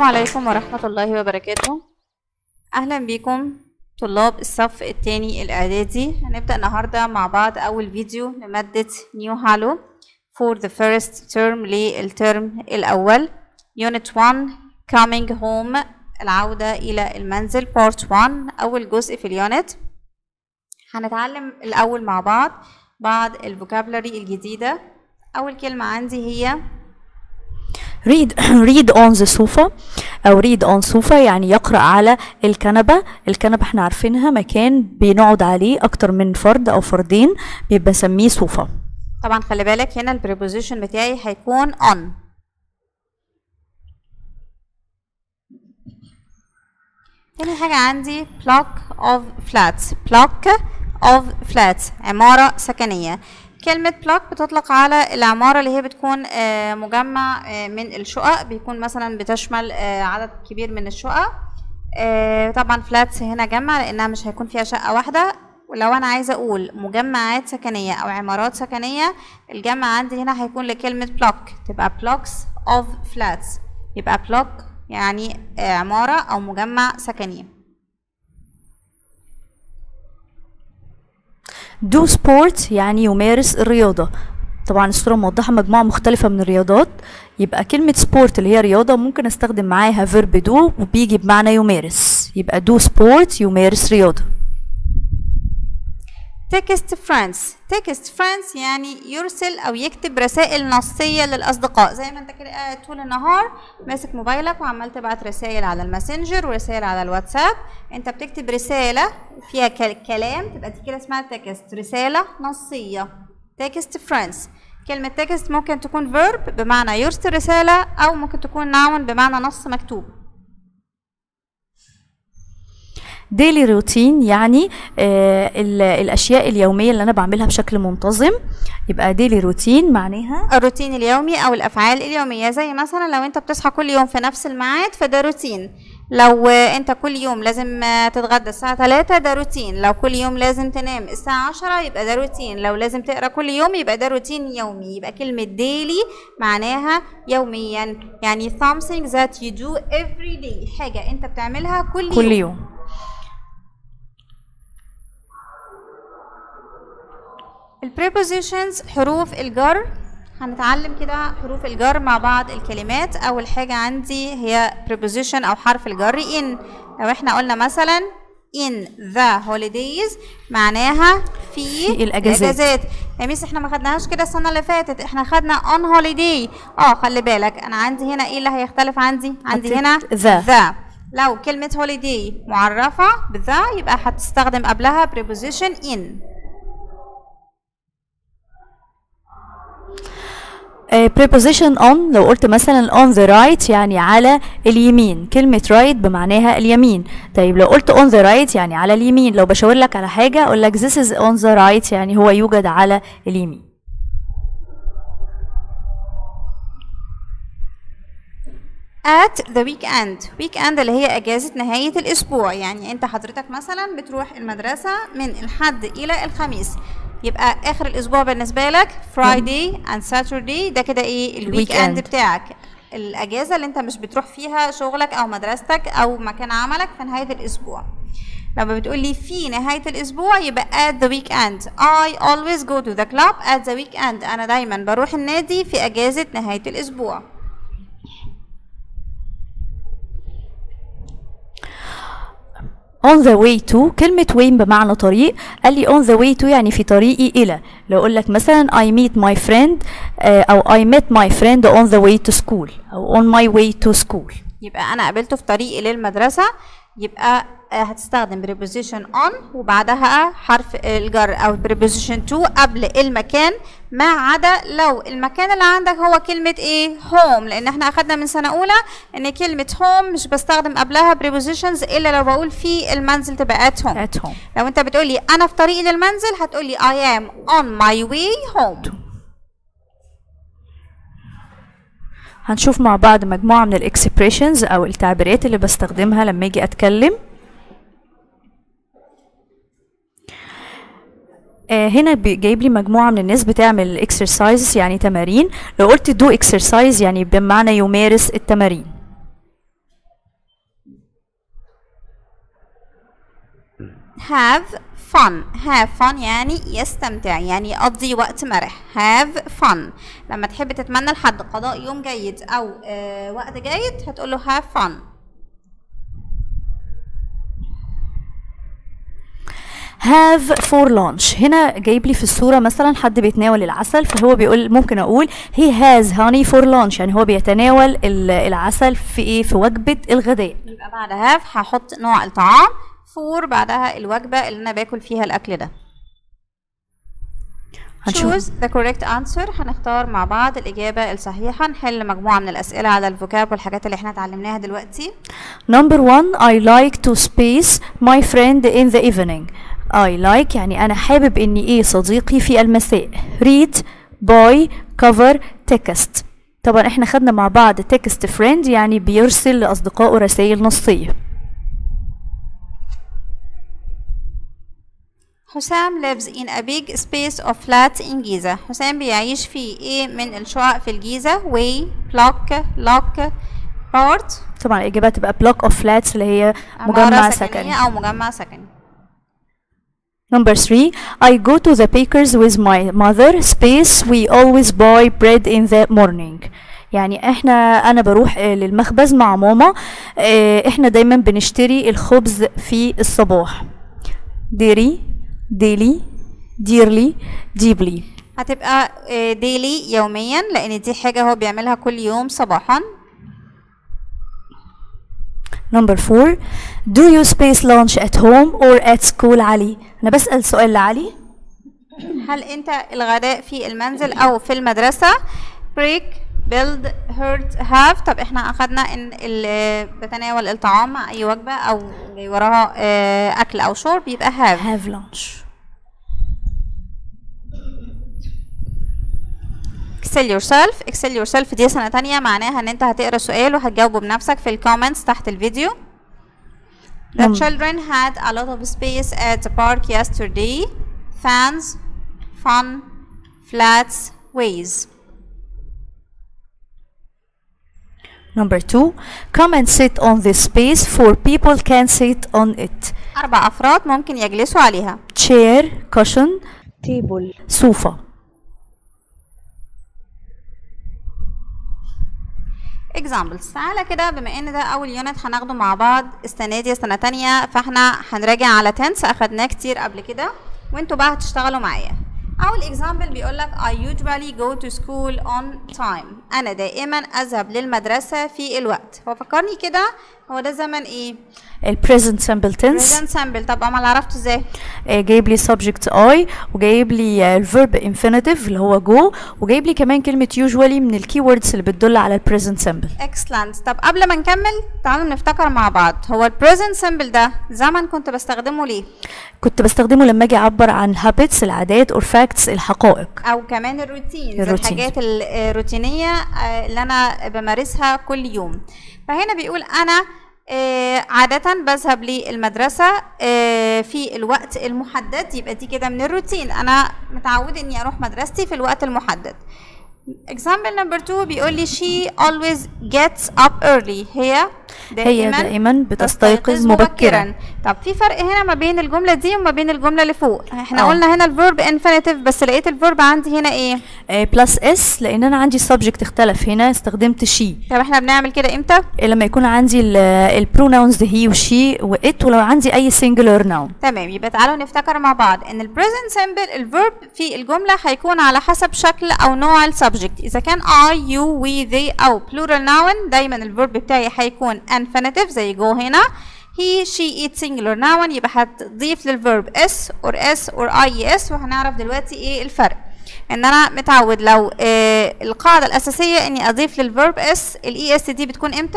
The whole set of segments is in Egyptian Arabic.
عليكم ورحمة الله وبركاته أهلا بكم طلاب الصف الثاني الإعدادي هنبدأ النهاردة مع بعض أول فيديو لمادة نيو هالو for the first term للترم الأول Unit 1 coming home العودة إلى المنزل Part 1 أول جزء في اليونت هنتعلم الأول مع بعض بعض الفوكابلري الجديدة أول كلمة عندي هي read read on the sofa او read on sofa يعني يقرأ على الكنبة الكنبة احنا عارفينها مكان بنقعد عليه اكتر من فرد او فردين بيبقى نسميه صوفة طبعا خلي بالك هنا البريبوزيشن بتاعي هيكون on تاني حاجة عندي block of flats block of flats عمارة سكنية كلمة block بتطلق على العمارة اللي هي بتكون آه، مجمع آه، من الشقق بيكون مثلا بتشمل آه، عدد كبير من الشقق آه، طبعا flats هنا جمع لأنها مش هيكون فيها شقة واحدة ولو أنا عايزة أقول مجمعات سكنية أو عمارات سكنية الجمع عندي هنا هيكون لكلمة block تبقى blocks of flats يبقى block يعني آه، عمارة أو مجمع سكني do sport يعني يمارس الرياضة طبعا الصورة موضحة مجموعة مختلفة من الرياضات يبقى كلمة sport اللي هي رياضة ممكن استخدم معاها verb do وبيجي بمعنى يمارس يبقى do sport يمارس رياضة text friends text friends يعني يرسل او يكتب رسائل نصيه للاصدقاء زي ما انت كده قاعد طول النهار ماسك موبايلك وعمال تبعت رسائل على الماسنجر ورسائل على الواتساب انت بتكتب رساله فيها كل- كلام تبقى دي كده اسمها text رساله نصيه text friends كلمة text ممكن تكون verb بمعنى يرسل رسالة أو ممكن تكون noun بمعنى نص مكتوب daily routine يعني آه ال- الأشياء اليومية اللي أنا بعملها بشكل منتظم يبقى daily routine معناها الروتين اليومي او الافعال اليوميه زي مثلا لو انت بتصحى كل يوم في نفس الميعاد فده روتين لو آه، انت كل يوم لازم آه، تتغدى الساعه 3 ده روتين لو كل يوم لازم تنام الساعه 10 يبقى ده روتين لو لازم تقرا كل يوم يبقى ده روتين يومي يبقى كلمه daily معناها يوميا يعني something that you do every day حاجه انت بتعملها كل يوم كل يوم البريبوزيشنز حروف الجر هنتعلم كده حروف الجر مع بعض الكلمات اول حاجه عندي هي preposition او حرف الجر in لو احنا قلنا مثلا in the holidays معناها في, في الأجازات. يا ميس احنا ما خدناهاش كده السنه اللي فاتت احنا خدنا on holiday اه خلي بالك انا عندي هنا ايه اللي هيختلف عندي عندي حطيت هنا the. the لو كلمه holiday معرفه بذا يبقى هتستخدم قبلها preposition in آه، preposition on لو قلت مثلا on the right يعني على اليمين كلمة right بمعناها اليمين طيب لو قلت on the right يعني على اليمين لو بشاور لك على حاجة أقول لك this is on the right يعني هو يوجد على اليمين at the weekend weekend اللي هي اجازه نهايه الاسبوع يعني انت حضرتك مثلا بتروح المدرسه من الحد الى الخميس يبقى اخر الاسبوع بالنسبه لك Friday and Saturday ده كده ايه الويك اند الweekend. بتاعك الاجازه اللي انت مش بتروح فيها شغلك او مدرستك او مكان عملك في نهايه الاسبوع لما بتقولي في نهاية الأسبوع يبقى at the weekend I always go to the club at the weekend أنا دايما بروح النادي في أجازة نهاية الأسبوع on the way to كلمة way بمعنى طريق قال لي on the way to يعني في طريقي إلى لو أقول لك مثلا I meet my friend آه، أو I met my friend on the way to school أو on my way to school يبقى انا قابلته في طريقي للمدرسه يبقى آه، هتستخدم preposition on وبعدها حرف الجر او preposition to قبل المكان ما عدا لو المكان اللي عندك هو كلمة ايه home لان احنا اخدنا من سنة اولى ان كلمة home مش بستخدم قبلها prepositions الا لو بقول في المنزل تبقى at home at home لو انت بتقولي انا في طريقي للمنزل هتقولي I am on my way home هنشوف مع بعض مجموعة من الاكسبريشنز أو التعبيرات اللي بستخدمها لما أجي أتكلم آه هنا بي- جايب لي مجموعة من الناس بتعمل exercises يعني تمارين لو قلت do exercise يعني بمعنى يمارس التمارين have fun have fun يعني يستمتع يعني يقضي وقت مرح have fun لما تحب تتمنى لحد قضاء يوم جيد او آه وقت جيد هتقول له have fun have for lunch هنا جايب لي في الصورة مثلا حد بيتناول العسل فهو بيقول ممكن أقول he has honey for lunch يعني هو بيتناول ال- العسل في إيه في وجبة الغداء يبقى بعد have هحط نوع الطعام for بعدها الوجبة اللي انا باكل فيها الاكل ده هنشوف choose the correct answer هنختار مع بعض الإجابة الصحيحة نحل مجموعة من الأسئلة على الفوكاب والحاجات اللي احنا اتعلمناها دلوقتي number one I like to space my friend in the evening I like يعني أنا حابب إني إيه صديقي في المساء read buy cover text طبعا احنا خدنا مع بعض text friend يعني بيرسل لأصدقائه رسائل نصية حسام lives in a big space of flats in جيزة حسام بيعيش في ايه من الشقق في الجيزة way block lock part طبعا الإجابة تبقى block of flats اللي هي عمارة مجمع سكنية سكني أو مجمع سكني Number three, I go to the baker's with my mother. Space, we always buy bread in the morning. يعني احنا انا بروح آه، للمخبز مع ماما آه، احنا دايما بنشتري الخبز في الصباح. ديري ديلي ديرلي ديبلي هتبقى ديلي يوميا لأن دي حاجة هو بيعملها كل يوم صباحا Number four, do you space lunch at home or at school علي؟ أنا بسأل سؤال لعلي. هل انت الغداء في المنزل او في المدرسة break build hurt have طب احنا اخدنا ان ال- بتناول الطعام مع اي وجبة او جاي وراها آه، اكل او شرب يبقى have Have lunch. excel yourself excel yourself دي سنة تانية معناها ان انت هتقرا سؤال وهتجاوبه بنفسك في الكومنتس تحت الفيديو The نعم. children had a lot of space at the park yesterday. Fans, fun, flats, ways. Number two, come and sit on this space for people can sit on it. أربع أفراد ممكن يجلسوا عليها. Chair, cushion, table, sofa. examples تعالى كده بما ان ده اول يونت هناخده مع بعض السنه دي سنه تانية فاحنا هنراجع على تنس اخدناه كتير قبل كده وانتوا بقى هتشتغلوا معايا اول اكزامبل بيقول لك I usually go to school on time انا دائما اذهب للمدرسه في الوقت هو فكرني كده هو ده زمن ايه ال present simple tense present simple طب امال عرفته ازاي آه، جايب لي subject I وجايب لي آه، الverb infinitive اللي هو go وجايب لي كمان كلمة usually من ال keywords اللي بتدل على ال present simple. excellent طب قبل ما نكمل تعالوا نفتكر مع بعض هو ال present simple ده زمن كنت بستخدمه ليه كنت بستخدمه لما اجي اعبر عن habits العادات or facts الحقائق. او كمان الروتينز الروتينز. الحاجات الروتينيه آه، اللي انا بمارسها كل يوم فهنا بيقول انا آه، عادة بذهب للمدرسة آه، في الوقت المحدد يبقى دي كده من الروتين أنا متعودة إني أروح مدرستي في الوقت المحدد example number two بيقول لي she always gets up early هي هي دائما بتستيقظ مبكرا. طب في فرق هنا ما بين الجملة دي وما بين الجملة اللي فوق احنا آه. قلنا هنا الفيرب infinitive بس لقيت الفيرب عندي هنا ايه آه، plus s لان انا عندي subject اختلف هنا استخدمت she. طب احنا بنعمل كده امتى لما يكون عندي ال pronouns he و she و it ولو عندي اي singular noun. تمام يبقى تعالوا نفتكر مع بعض ان ال present simple الفيرب في الجملة هيكون على حسب شكل او نوع السبجكت اذا كان I you we they او plural noun دايما الفيرب بتاعي هيكون infinitive زي go هنا he she it singular noun يبقى هتضيف للفيرب s or s or ies وهنعرف دلوقتي ايه الفرق ان انا متعود لو آه القاعدة الاساسية اني اضيف للفيرب s الاي اس دي بتكون امتى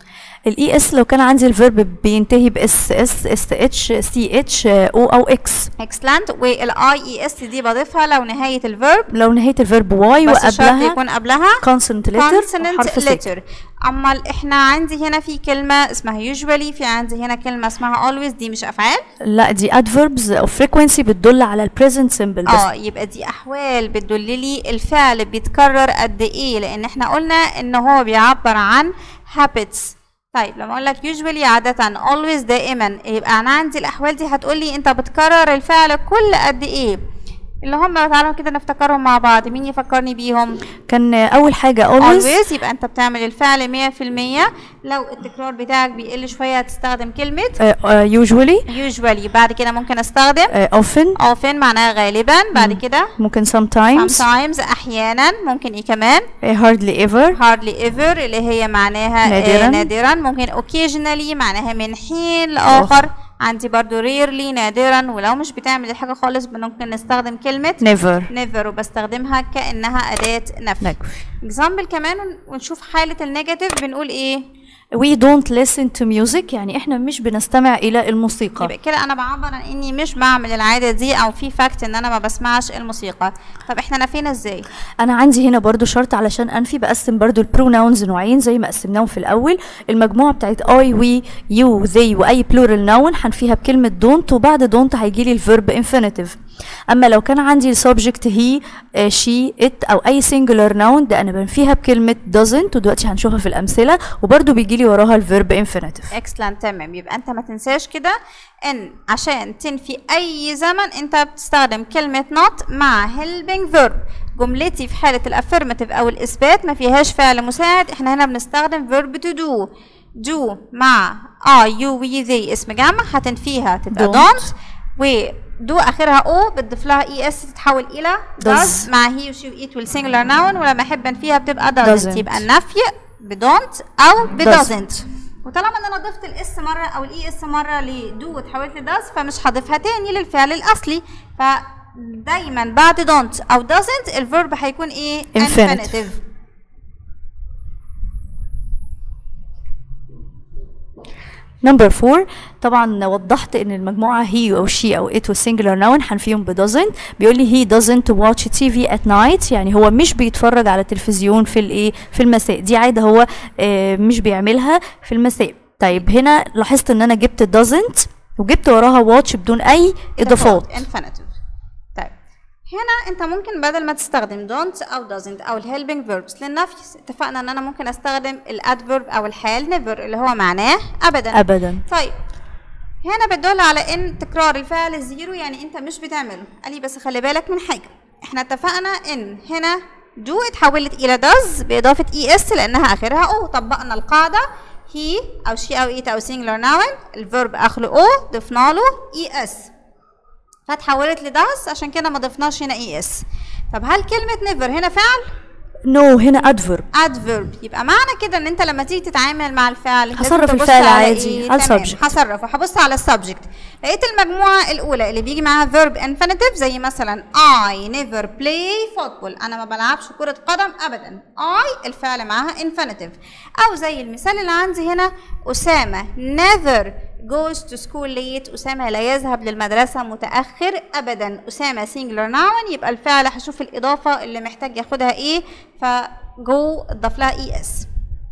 الاي اس لو كان عندي الفيرب بينتهي باس اس اس اتش سي اتش او او اكس excellent والاي اي اس دي بضيفها لو نهاية الفيرب لو نهايه الفيرب واي بس الشرط وقبلها يكون قبلها consonant letter consonant وحرف سك. letter اما احنا عندي هنا في كلمة اسمها usually في عندي هنا كلمة اسمها always دي مش افعال لا دي adverbs of frequency بتدل على ال present simple بس اه يبقى دي احوال بتدل لي الفعل بيتكرر قد ايه لان احنا قلنا ان هو بيعبر عن habits طيب لما اقول لك usually عادة always دائما يبقى انا عندي الاحوال دي هتقول لي انت بتكرر الفعل كل قد ايه اللي هم تعالوا كده نفتكرهم مع بعض مين يفكرني بيهم كان اول حاجه always always يبقى انت بتعمل الفعل 100% لو التكرار بتاعك بيقل شوية هتستخدم كلمة آه، آه، usually usually بعد كده ممكن استخدم آه، often often معناها غالبا بعد كده ممكن sometimes sometimes احيانا ممكن ايه كمان آه، hardly ever hardly ever اللي هي معناها نادراً. آه نادرا ممكن occasionally معناها من حين لاخر عندي برضو rarely نادرا ولو مش بتعمل الحاجة خالص ممكن نستخدم كلمة never never وبستخدمها كأنها أداة نفي نفي. example كمان ونشوف حالة النيجاتيف بنقول ايه we don't listen to music يعني احنا مش بنستمع الى الموسيقى يبقى كده انا بعبر عن اني مش بعمل العادة دي او في فاكت ان انا ما بسمعش الموسيقى طب احنا نفينا ازاي انا عندي هنا برضو شرط علشان انفي بقسم برضو البروناونز نوعين زي ما قسمناهم في الاول المجموعه بتاعت I we you they واي plural noun هنفيها بكلمه don't وبعد don't هيجي لي الفيرب infinitive اما لو كان عندي السبجكت هي آه، she it او اي singular noun ده انا بنفيها بكلمه doesn't ودلوقتي هنشوفها في الامثله وبرضو بيجي لي وراها الفيرب infinitive اكسلنت تمام يبقى انت ما تنساش كده ان عشان تنفي اي زمن انت بتستخدم كلمة not مع helping verb جملتي في حالة الافirmative او الاثبات ما فيهاش فعل مساعد احنا هنا بنستخدم verb to do do مع I you we they اسم جمع هتنفيها تبقى Don't. don't و do اخرها او بتضيف لها اي اس تتحول الى Does. does مع he و she و it والسنجلر noun ولما احب انفيها بتبقى doesn't, Doesn't. يبقى النفي بدونت او Doesn't. بدوزنت وطالما ان انا ضفت الاس مره او الاي اس مره لدو وتحولت لداز فمش هضيفها تاني للفعل الاصلي فدايما بعد دونت او doesn't الفيرب هيكون ايه Infinitive. نمبر 4 طبعا وضحت ان المجموعه هي او شي او ات والسنجلر نون هنفيهم ب doesn't بيقول لي هي doesn't watch TV at night يعني هو مش بيتفرج على التلفزيون في الايه في المساء دي عاده هو آه مش بيعملها في المساء طيب هنا لاحظت ان انا جبت doesn't وجبت وراها watch بدون اي اضافات infinitive طيب هنا انت ممكن بدل ما تستخدم don't او doesn't او الهيلبينج verbs للنفي اتفقنا ان انا ممكن استخدم الادفيرب او الحال never اللي هو معناه ابدا ابدا طيب هنا بتدل على ان تكرار الفعل الزيرو يعني انت مش بتعمله قال لي بس خلي بالك من حاجه احنا اتفقنا ان هنا دو اتحولت الى does باضافه اي اس لانها اخرها او طبقنا القاعده هي او شي او ايت او singular noun الفيرب اخره او ضفنا له اي اس فاتحولت لداس عشان كده ما ضفناش هنا اي اس طب هل كلمه never هنا فعل نو no, هنا adverb adverb يبقى معنى كده ان انت لما تيجي تتعامل مع الفعل لازم هصرف تبص الفعل على عادي، إيه؟ على تمام، subject. هصرف وهبص على السبجكت لقيت المجموعه الاولى اللي بيجي معاها verb infinitive زي مثلا I never play football انا ما بلعبش كره قدم ابدا I الفعل معاها infinitive او زي المثال اللي عندي هنا اسامه never goes to school late أسامة لا يذهب للمدرسة متأخر أبدا أسامة singular noun يبقى الفعل هشوف الإضافة اللي محتاج ياخدها إيه فجو اضاف لها اي اس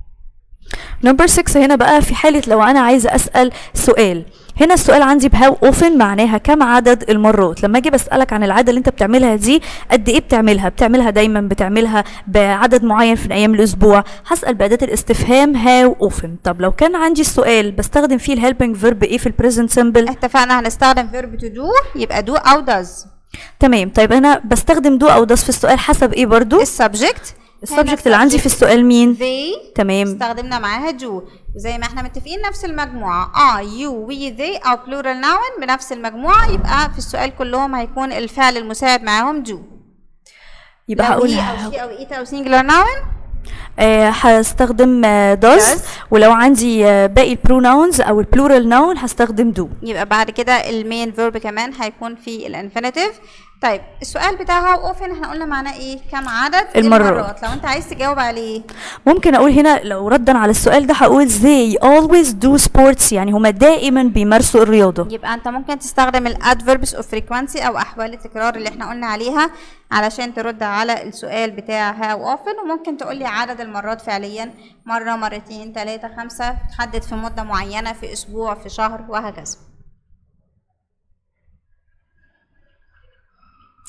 نمبر 6 هنا بقى في حالة لو أنا عايزة أسأل سؤال هنا السؤال عندي بهاو اوفن معناها كم عدد المرات لما اجي بسالك عن العاده اللي انت بتعملها دي قد ايه بتعملها بتعملها دايما بتعملها بعدد معين في ايام الاسبوع هسال باداه الاستفهام هاو اوفن طب لو كان عندي السؤال بستخدم فيه الهيلبنج فيرب ايه في البريزنت سمبل اتفقنا هنستخدم فيرب تو دو يبقى دو او does تمام طيب انا بستخدم دو او داس في السؤال حسب ايه برضو السبجكت السبجكت اللي عندي في السؤال مين they تمام استخدمنا معاها دو وزي ما احنا متفقين نفس المجموعة I, you, we, they أو plural noun بنفس المجموعة يبقى في السؤال كلهم هيكون الفعل المساعد معاهم do يبقى لو هقول هي أو she أو it أو singular noun آه، هستخدم does does. ولو عندي آه، باقي البروناونز او البلورال نون هستخدم do يبقى بعد كده المين فيرب كمان هيكون في الانفينيتيف طيب السؤال بتاعها اوفن احنا قلنا معناه ايه كم عدد المرات. لو انت عايز تجاوب عليه ممكن اقول هنا لو ردا على السؤال ده هقول they always do sports يعني هما دائما بيمارسوا الرياضه يبقى انت ممكن تستخدم الادفيربس اوف فريكوانسي او احوال التكرار اللي احنا قلنا عليها علشان ترد على السؤال بتاع هاو اوفن وممكن تقول لي عدد المرات فعليا مره مرتين ثلاثه خمسه تحدد في مده معينه في اسبوع في شهر وهكذا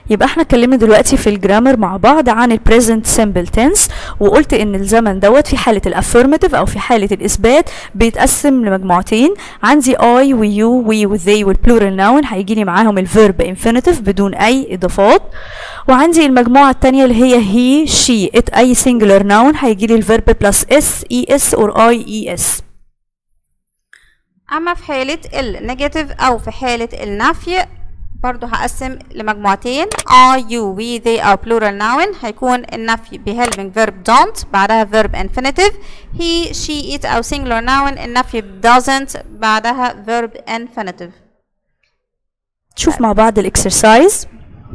يبقى احنا اتكلمنا دلوقتي في الجرامر مع بعض عن ال present simple tense وقلت ان الزمن دوت في حالة الافirmative او في حالة الاثبات بيتقسم لمجموعتين عندي I و you we و they والبلورال noun هيجي لي معاهم الفيرب infinitive بدون اي اضافات وعندي المجموعة التانية اللي هي he she it اي singular noun هيجي لي الفيرب plus s es or i es اما في حالة النيجاتيف او في حالة النفي برضو هقسم لمجموعتين I, you, we, they أو plural noun هيكون النفي ب helping verb don't بعدها verb infinitive he, she, it أو singular noun النفي ب doesn't بعدها verb infinitive نشوف مع بعض الاكسرسايز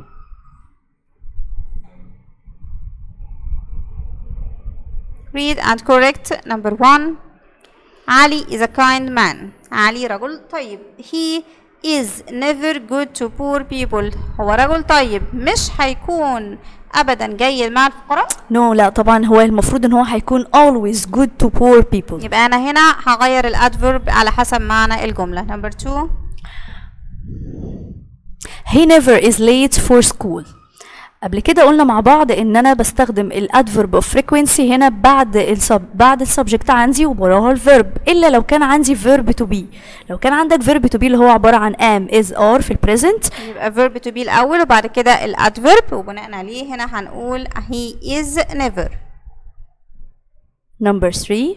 read and correct number one Ali is a kind man علي رجل طيب he is never good to poor people هو رجل طيب مش هيكون ابدا جيد مع الفقراء نو no, لا طبعا هو المفروض ان هو هيكون always good to poor people يبقى انا هنا هغير الادفيرب على حسب معنى الجمله نمبر 2 he never is late for school قبل كده قلنا مع بعض ان انا بستخدم الادفيرب اوف فريكوينسي هنا بعد السب بعد السبجكت عندي ووراها الفيرب الا لو كان عندي فيرب تو بي لو كان عندك فيرب تو بي اللي هو عباره عن ام از ار في البريزنت يبقى verb to be الاول وبعد كده الادفيرب وبناء عليه هنا هنقول he is never number 3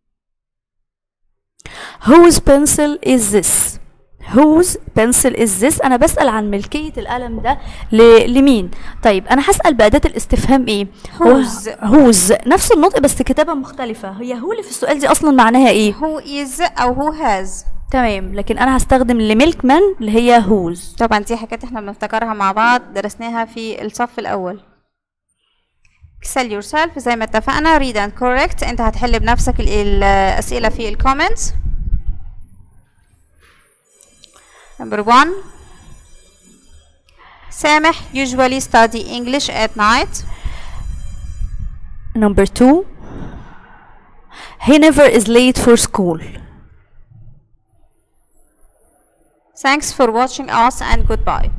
whose pencil is this whose pencil is this انا بسأل عن ملكية القلم ده ل... لمين طيب انا هسأل بأداة الاستفهام ايه whose. whose نفس النطق بس كتابة مختلفة هي هو اللي في السؤال دي اصلا معناها ايه who is او who has تمام لكن انا هستخدم لملك من اللي هي whose طبعا دي حاجات احنا بنفتكرها مع بعض درسناها في الصف الاول excel yourself زي ما اتفقنا read and correct انت هتحل بنفسك ال- الاسئله في الكومنتس number one سامح usually study English at night number 2 he never is late for school thanks for watching us and goodbye